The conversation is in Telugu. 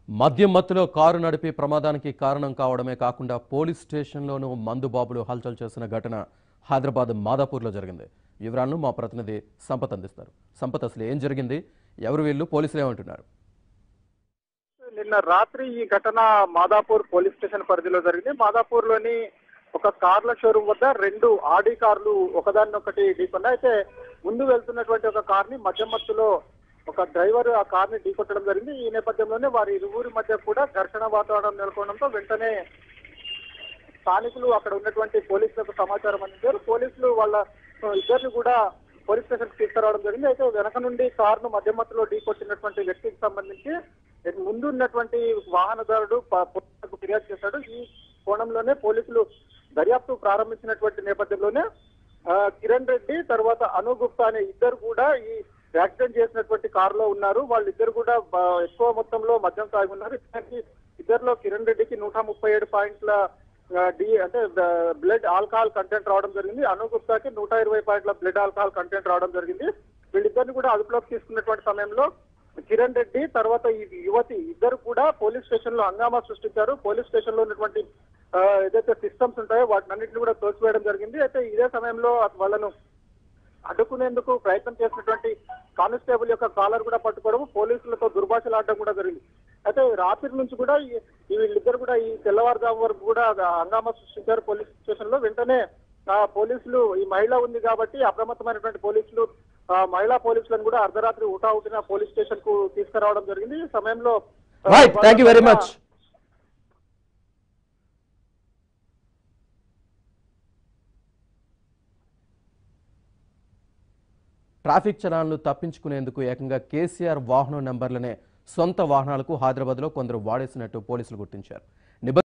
మద్యం మత్తులో కారు నడిపి ప్రమాదానికి కారణం కావడమే కాకుండా పోలీస్ స్టేషన్లోనూ మందు బాబులు హల్చల్ చేసిన ఘటన హైదరాబాద్ మాదాపూర్లో జరిగింది వివరాలను మా ప్రతినిధి సంపత్ అందిస్తారు సంపత్ అసలు ఏం జరిగింది ఎవరు వీళ్ళు పోలీసులు ఏమంటున్నారు నిన్న రాత్రి ఈ ఘటన మాదాపూర్ పోలీస్ స్టేషన్ పరిధిలో జరిగింది మాదాపూర్ లోని ఒక కార్ల షోరూమ్ వద్ద రెండు ఆడి కార్లు ఒకదాన్నొకటి ఢీకొన్నాయి అయితే ముందు వెళ్తున్నటువంటి ఒక కార్ ని మధ్య మత్తులో ఒక డ్రైవర్ ఆ కార్ ని ఢీకొట్టడం జరిగింది ఈ నేపథ్యంలోనే వారి ఇరువురి మధ్య కూడా ఘర్షణ వాతావరణం నెలకొనడంతో వెంటనే స్థానికులు అక్కడ ఉన్నటువంటి పోలీసులకు సమాచారం అందించారు పోలీసులు వాళ్ళ ఆ, ఇద్దరిని కూడా పోలీస్ స్టేషన్ తీసుకురావడం జరిగింది అయితే వెనక నుండి కారును మధ్యమత్తులో ఢీకొట్టినటువంటి వ్యక్తికి సంబంధించి ముందు ఉన్నటువంటి వాహనదారుడు ప- పోలీసులకు ఫిర్యాదు చేశాడు ఈ కోణంలోనే పోలీసులు దర్యాప్తు ప్రారంభించినటువంటి నేపథ్యంలోనే ఆ, కిరణ్ రెడ్డి తర్వాత అను గుప్తా అనే ఇద్దరు కూడా ఈ యాక్సిడెంట్ చేసినటువంటి కారులో ఉన్నారు వాళ్ళిద్దరు కూడా బ- ఎక్కువ మొత్తంలో మద్యం తాగి ఉన్నారు ఇద్దరికి ఇద్దరిలో కిరణ్ రెడ్డికి నూట ముప్పై ఏడు పాయింట్ల ఆ, డి అంటే బ్లడ్ ఆల్కహాల్ కంటెంట్ రావడం జరిగింది అను గుప్తాకి నూట ఇరవై పాయింట్ల బ్లడ్ ఆల్కహాల్ కంటెంట్ రావడం జరిగింది వీళ్ళిద్దరిని కూడా అదుపులోకి తీసుకున్నటువంటి సమయంలో కిరణ్ రెడ్డి తర్వాత ఈ యువతి ఇద్దరు కూడా పోలీస్ స్టేషన్ లో హంగామా సృష్టించారు పోలీస్ స్టేషన్ లో ఉన్నటువంటి ఆ, ఏదైతే సిస్టమ్స్ ఉంటాయో వాటినన్నింటిని కూడా తోసివేయడం జరిగింది అయితే ఇదే సమయంలో వాళ్ళను అడ్డుకునేందుకు ప్రయత్నం చేసినటువంటి కానిస్టేబుల్ యొక్క కాలర్ కూడా పట్టుకోవడం పోలీసులతో దుర్భాషలాడడం కూడా జరిగింది అయితే రాత్రి నుంచి కూడా ఈ ఈ వీళ్ళిద్దరు కూడా ఈ తెల్లవారుజాము వరకు కూడా హంగామా సృష్టించారు పోలీస్ స్టేషన్ లో వెంటనే ఆ పోలీసులు ఈ మహిళ ఉంది కాబట్టి అప్రమత్తమైనటువంటి పోలీసులు ఆ మహిళా పోలీసులను కూడా అర్ధరాత్రి ఉటావుటిన పోలీస్ స్టేషన్ కు తీసుకురావడం జరిగింది ఈ సమయంలో ఆ, రైట్ థ్యాంక్ యూ వెరీ వాళ్ళ మచ్ ట్రాఫిక్ చలాన్లు తప్పించుకునేందుకు ఏకంగా కేసీఆర్ వాహనం నెంబర్లనే సొంత వాహనాలకు హైదరాబాద్లో కొందరు వాడేసినట్టు పోలీసులు గుర్తించారు నిబ